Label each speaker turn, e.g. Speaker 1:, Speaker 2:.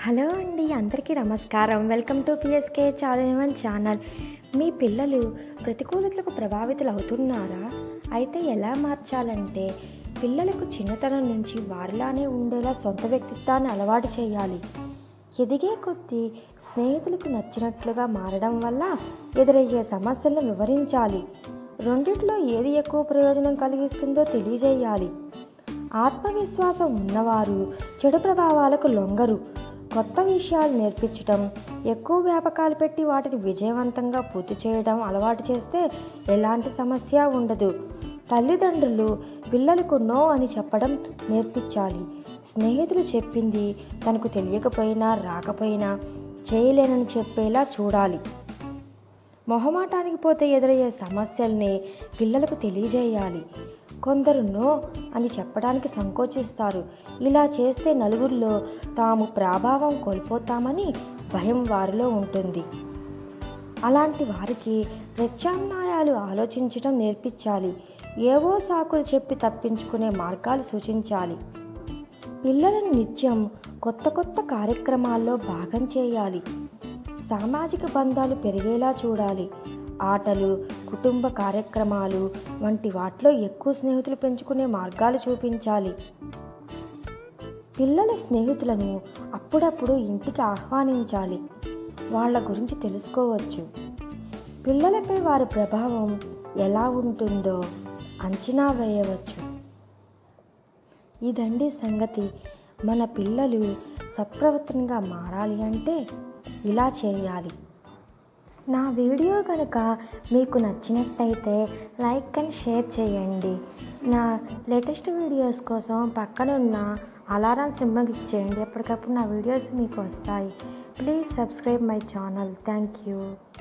Speaker 1: hello అండి అందరికీ నమస్కారం వెల్కమ్ టు పిఎస్కే చాదవన్ ఛానల్ మీ పిల్లలు ప్రతికూలతలకు ప్రభావితులు అవుతున్నారా అయితే ఎలా మార్చాలంటే పిల్లలకు చిన్నతనం నుంచి వారిలానే ఉండేలా సొంత వ్యక్తిత్వాన్ని అలవాటు చేయాలి ఎదిగే కొద్దీ స్నేహితులకు నచ్చినట్లుగా మారడం వల్ల ఎదురయ్యే సమస్యలను వివరించాలి రెండిట్లో ఏది ఎక్కువ ప్రయోజనం కలిగిస్తుందో తెలియజేయాలి ఆత్మవిశ్వాసం ఉన్నవారు చెడు ప్రభావాలకు లొంగరు కొత్త విషయాలు నేర్పించడం ఎక్కువ వ్యాపకాలు పెట్టి వాటిని విజయవంతంగా పూర్తి చేయడం అలవాటు చేస్తే ఎలాంటి సమస్య ఉండదు తల్లిదండ్రులు పిల్లలకు నో అని చెప్పడం నేర్పించాలి స్నేహితులు చెప్పింది తనకు తెలియకపోయినా రాకపోయినా చేయలేనని చెప్పేలా చూడాలి మొహమాటానికి పోతే ఎదురయ్యే సమస్యల్ని పిల్లలకు తెలియజేయాలి కొందరు నో అని చెప్పడానికి సంకోచిస్తారు ఇలా చేస్తే నలుగురిలో తాము ప్రాభావం కోల్పోతామని భయం వారిలో ఉంటుంది అలాంటి వారికి ప్రత్యామ్నాయాలు ఆలోచించడం నేర్పించాలి ఏవో సాకులు చెప్పి తప్పించుకునే మార్గాలు సూచించాలి పిల్లలను నిత్యం కొత్త కొత్త కార్యక్రమాల్లో భాగం చేయాలి సామాజిక బంధాలు పెరిగేలా చూడాలి ఆటలు కుటుంబ కార్యక్రమాలు వంటి వాటిలో ఎక్కువ స్నేహితులు పెంచుకునే మార్గాలు చూపించాలి పిల్లల స్నేహితులను అప్పుడప్పుడు ఇంటికి ఆహ్వానించాలి వాళ్ళ గురించి తెలుసుకోవచ్చు పిల్లలపై వారి ప్రభావం ఎలా ఉంటుందో అంచనా వేయవచ్చు ఇదండి సంగతి మన పిల్లలు సత్ప్రవర్తనగా మారాలి అంటే ఇలా చేయాలి నా వీడియో కనుక మీకు నచ్చినట్టయితే లైక్ అండ్ షేర్ చేయండి నా లేటెస్ట్ వీడియోస్ కోసం పక్కనున్న అలారం సింబల్ క్లిక్ చేయండి ఎప్పటికప్పుడు నా వీడియోస్ మీకు వస్తాయి please subscribe my channel thank you